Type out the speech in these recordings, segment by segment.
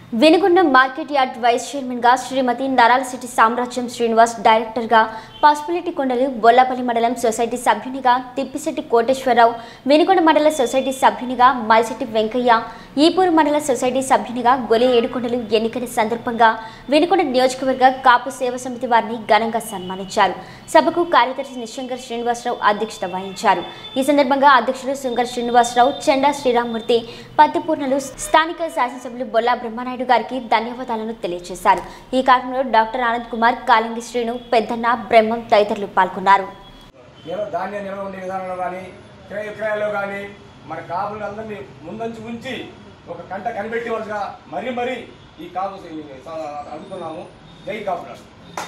వెనుకొండ market yard vice chairman గా శ్రీమతి నరాల city సామ్రాజ్యం శ్రీనివాస్ డైరెక్టర్ గా పాసిబిలిటీ కొండలు బొల్లాపల్లి మండలం సొసైటీ సభ్యునిగా తిప్పిశెట్టి కోటేశ్వరరావు వెనుకొండ మండల సొసైటీ సభ్యునిగా మైశెట్టి వెంకయ్య ఈపూరు మండల సొసైటీ సభ్యునిగా గొలి ఏడుకొండలు ఎన్నికల సందర్భంగా వెనుకొండ నియోజకవర్గ కాపు సేవా సమితి వారిని ఘనంగా సన్మానించారు సభకు కార్యదర్శి నిశంకర్ శ్రీనివాసరావు అధ్యక్షత వహించారు ఈ సందర్భంగా అధ్యక్షుడు శృంగర్ శ్రీనివాసరావు చెండా శ్రీరామ్మూర్తి పత్తిపూర్ణలు స్థానిక శాసనసభ్యులు బొల్లా బ్రహ్మనాయుడు గారికి ధన్యవాదాలను తెలియజేశారు ఈ కార్యక్రమంలో డాక్టర్ ఆనంద్ కుమార్ కాలింగి శ్రీను పెద్దన్న బ్రహ్మం తదితరులు పాల్గొన్నారు నిల్వ ధాన్య నిల్వ ఉండే విధానంలో కానీ క్రయ విక్రయాల్లో కానీ మన కాపులను అందరినీ ముందంచి ఉంచి ఒక కంట కనిపెట్టేవలసిగా మరీ మరీ ఈ కాపు అడుగుతున్నాము జై కాపులను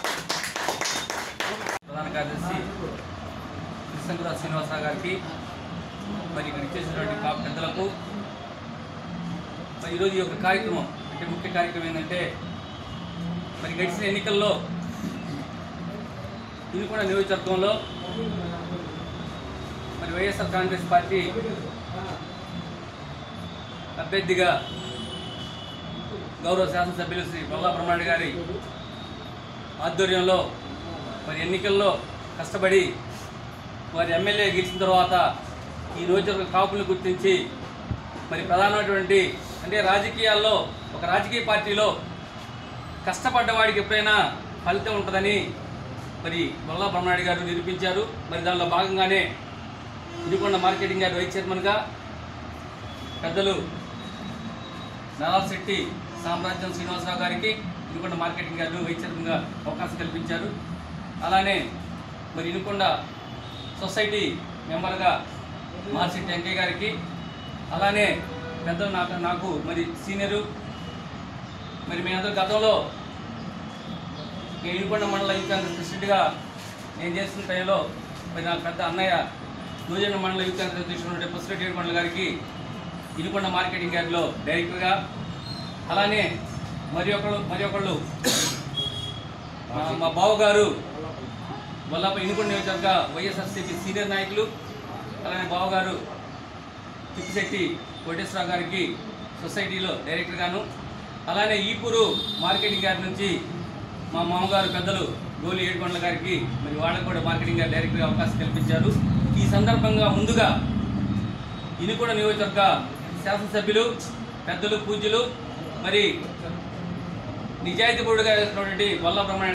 ప్రధాన కార్యదర్శి కృష్ణగుర శ్రీనివాసరావు గారికి మరి ఇక్కడ ఇచ్చేసినటువంటి కాపు పెద్దలకు మరి ఈరోజు ఈ యొక్క కార్యక్రమం అంటే ముఖ్య కార్యక్రమం ఏంటంటే మరి గడిచిన ఎన్నికల్లో ఇది కూడా నియోజకవర్గంలో మరి వైఎస్ఆర్ కాంగ్రెస్ పార్టీ అభ్యర్థిగా గౌరవ శాసనసభ్యులు శ్రీ బొల్లా బ్రహ్మాండ గారి ఆధ్వర్యంలో మరి ఎన్నికల్లో కష్టపడి వారి ఎమ్మెల్యే గెలిచిన తర్వాత ఈ నియోజకవర్గ కాపులను గుర్తించి మరి ప్రధానమైనటువంటి అంటే రాజకీయాల్లో ఒక రాజకీయ పార్టీలో కష్టపడ్డ వాడికి ఎప్పుడైనా ఫలితం ఉంటుందని మరి బొల్లా బ్రహ్మనాయుడు గారు నిరూపించారు మరి దానిలో భాగంగానే ఇదికొండ మార్కెటింగ్ యార్డ్ వైస్ చైర్మన్గా పెద్దలు నరాల్ శెట్టి సామ్రాజ్యం శ్రీనివాసరావు గారికి ఇనుకొండ మార్కెటింగ్ యార్డు వైస్ చైర్మన్గా అవకాశం కల్పించారు అలానే మరి ఇనుకొండ సొసైటీ మెంబర్గా మార్శెట్టి వెంకయ్య గారికి అలానే పెద్దలు నాకు నాకు మరి సీనియరు మరి మీ అందరు గతంలో నేను ఇనుకొండ మండల యూత్ కాంగ్రెస్ ప్రెసిడెంట్గా నేను చేస్తున్న టైంలో మరి నాకు పెద్ద అన్నయ్య న్యూజెండ్ మండల యూత్ కాంగ్రెస్ అధ్యక్షుడు పుస్తక మండల గారికి ఇనుకొండ మార్కెటింగ్ యార్డ్లో డైరెక్టర్గా అలానే మరి ఒకళ్ళు మరి ఒకళ్ళు మా మా బావగారు వల్లపై ఇనుకొండ నియోజకవర్గ వైఎస్ఆర్సీపీ సీనియర్ నాయకులు అలానే బావగారు తిప్పిశెట్టి కోటేశ్వరరావు గారికి సొసైటీలో డైరెక్టర్గాను అలానే ఈపూరు మార్కెటింగ్ యార్డ్ నుంచి మా మామగారు పెద్దలు గోలి ఏడుకొండల గారికి మరి వాళ్ళకు కూడా మార్కెటింగ్ యార్డ్ డైరెక్టర్గా అవకాశం కల్పించారు ఈ సందర్భంగా ముందుగా ఇనుకొండ నియోజకవర్గ శాసనసభ్యులు పెద్దలు పూజ్యులు మరి నిజాయితీ బోర్డుగా ఉన్నటువంటి వల్ల బ్రహ్మణ